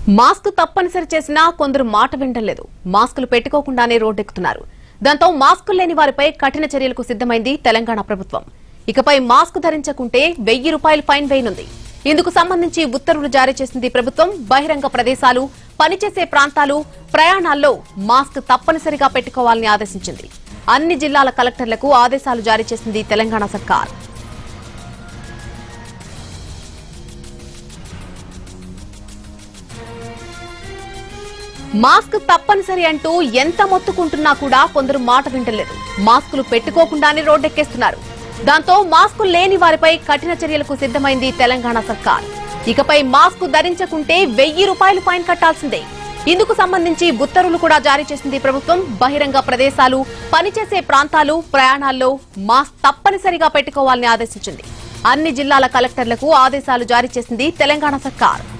mask తప్పనిసరి చేసినా కొందరు మాట వింటలేదు మాస్కులు పెట్టుకోకుండానే రోడ్డెక్కుతున్నారు దాంతో మాస్కులు లేని వారిపై కఠిన చర్యలకు సిద్ధమైంది తెలంగాణ ప్రభుత్వం ఇకపై మాస్క్ ధరించకుంటే వెయ్యి రూపాయలు ఫైన్ వేయనుంది ఇందుకు సంబంధించి ఉత్తర్వులు జారీ చేసింది ప్రభుత్వం బహిరంగ ప్రదేశాలు పనిచేసే ప్రాంతాలు ప్రయాణాల్లో మాస్క్ తప్పనిసరిగా పెట్టుకోవాలని ఆదేశించింది అన్ని జిల్లాల కలెక్టర్లకు ఆదేశాలు జారీ చేసింది తెలంగాణ సర్కార్ మాస్క్ తప్పనిసరి అంటూ ఎంత మొత్తుకుంటున్నా కూడా కొందరు మాట వింటలేదు మాస్కులు పెట్టుకోకుండానే రోడ్డెక్కేస్తున్నారు దాంతో మాస్కులు లేని వారిపై కఠిన చర్యలకు సిద్ధమైంది తెలంగాణ సర్కార్ ఇకపై మాస్క్ ధరించకుంటే వెయ్యి రూపాయలు ఫైన్ కట్టాల్సిందే ఇందుకు సంబంధించి ఉత్తర్వులు కూడా జారీ చేసింది ప్రభుత్వం బహిరంగ ప్రదేశాలు పనిచేసే ప్రాంతాలు ప్రయాణాల్లో మాస్క్ తప్పనిసరిగా పెట్టుకోవాలని ఆదేశించింది అన్ని జిల్లాల కలెక్టర్లకు ఆదేశాలు జారీ చేసింది తెలంగాణ సర్కార్